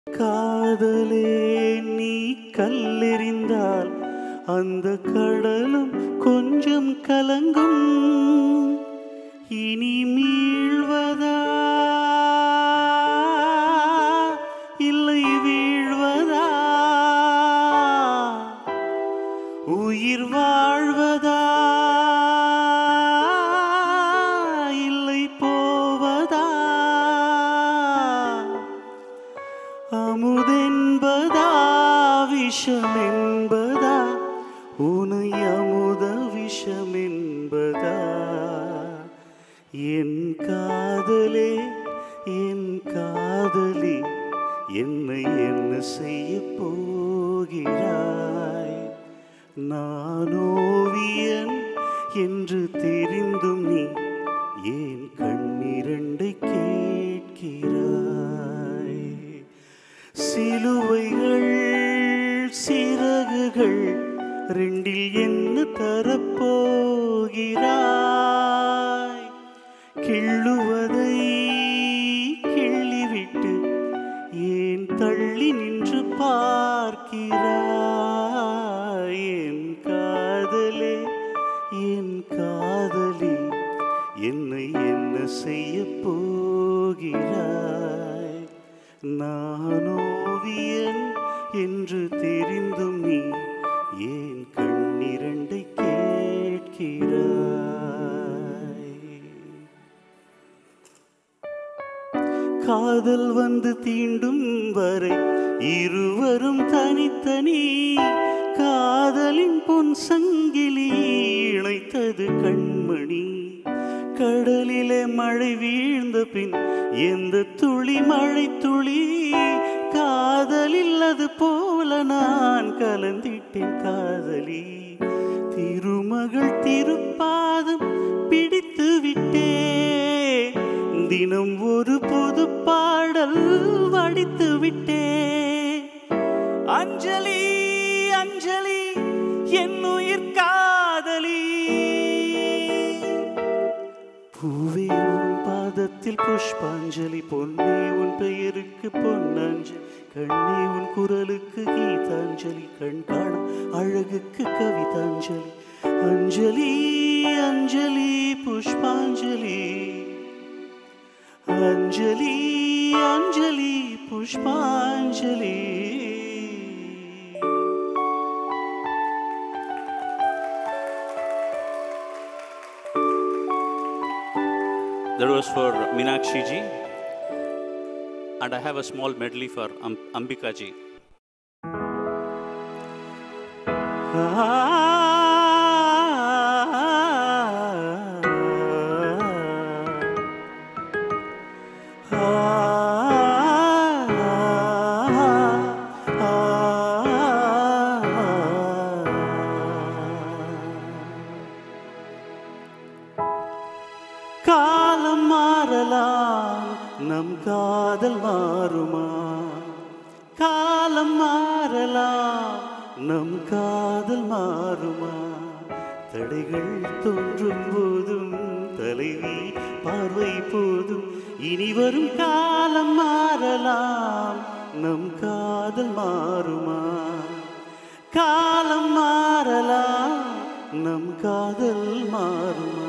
காதலே நீ கல்லெறிந்தால் அந்த கடலும் கொஞ்சம் கலங்கும் இனி மீழ்வதா இல்லை வீழ்வதா உயிர் வாழ்வதா இல்லை போவதா அமுதென்பதா விஷமென்பதா உனை அமுத விஷமென்பதா என் காதலே என் காதலி என்னை என்ன செய்ய போகிறாய் நான் ஓவியன் என்று தெரிந்தும் நீ ஏன் கண்ணிரண்டை கேட்கிறாய் சிலுவைகள் சிறகுகள் ரெண்டில் என்ன தரப்போகிறாய் கிள்ளுவதை கிள்ளிவிட்டு ஏன் தள்ளி நின்று பார்க்கிறாய் என் காதலே என் காதலி என்னை என்ன செய்ய போகிறாய் நான் ஓவியன் என்று தெரிந்தும் நீ ஏன் கண்ணிரண்டை கேட்கிறாய் காதல் வந்து தீண்டும் வரை இருவரும் தனித்தனி காதலின் பொன் சங்கிலி இணைத்தது கண்மணி கடலிலே மழை வீழ்ந்த பின் எந்த துளி மழை துளி காதலில் அது போல நான் கலந்திட்டேன் காதலி திருமகள் திருப்பாதம் பிடித்து விட்டே தினம் ஒரு புது பாடல் வடித்து விட்டே அஞ்சலி அஞ்சலி என் உயிர் காதலி பூவே உன் பாதத்தில் புஷ்பாஞ்சலி பொன்னே உன் பெயருக்கு பொன்னாஞ்சலி கண்ணே உன் குரலுக்கு கீதாஞ்சலி கண் காண அழகுக்கு கவிதாஞ்சலி அஞ்சலி அஞ்சலி புஷ்பாஞ்சலி அஞ்சலி அஞ்சலி புஷ்பாஞ்சலி That was for Meenakshi ji. And I have a small medley for Am- Ambika ji. காலம் மாறலாம் நம் காதல் மாறுமா காலம் மாறலாம் நம் காதல் மாறுமா தடைகள் தோன்றும் போதும் தலைவி பார்வை போதும் இனி வரும் காலம் மாறலாம் நம் காதல் மாறுமா காலம் மாறலாம் நம் காதல் மாறுமா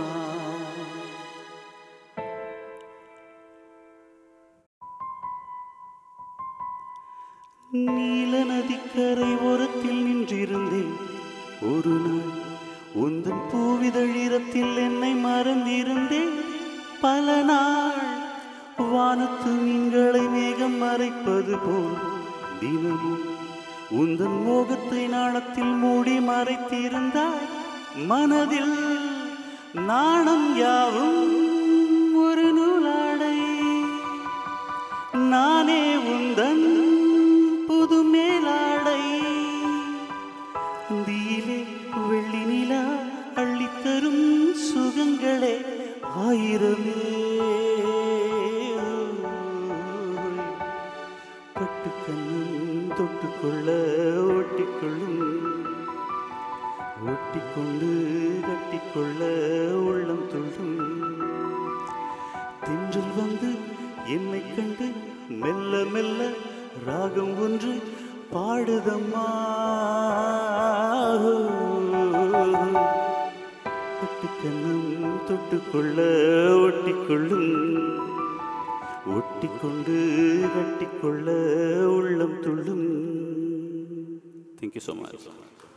நீல நதிக்கரை ஓரத்தில் நின்றிருந்தேன் ஒரு நாள் உந்தன் பூவிதழிரத்தில் என்னை மறந்திருந்தேன் பல நாள் வானத்து மீன்களை மேகம் மறைப்பது போல் தினமும் உந்தன் மோகத்தை நாணத்தில் மூடி மறைத்திருந்தாய் மனதில் நாணம் யாவும் ஒரு நூலாடை நானே உந்தன் புது மேலாடை அந்தியிலே வெள்ளி நிலா அள்ளித்தரும் சுகங்களே ஆயிரமே கட்டுக்கண்ணும் தொட்டுக்கொள்ள ஒட்டிக்கொள்ளும் ஒட்டிக்கொண்டு கட்டிக்கொள்ள உள்ளம் துள்ளும் தென்றல் வந்து என்னை கண்டு மெல்ல மெல்ல ராகம் ஒன்று பாடுதம்மா ஒட்டிக்கண்ணம் தொட்டுக்கொள்ள ஒட்டிக்கொள்ளும் ஒட்டிக்கொண்டு கட்டிக்கொள்ள உள்ளம் துள்ளும் தேங்க்யூ ஸோ மச்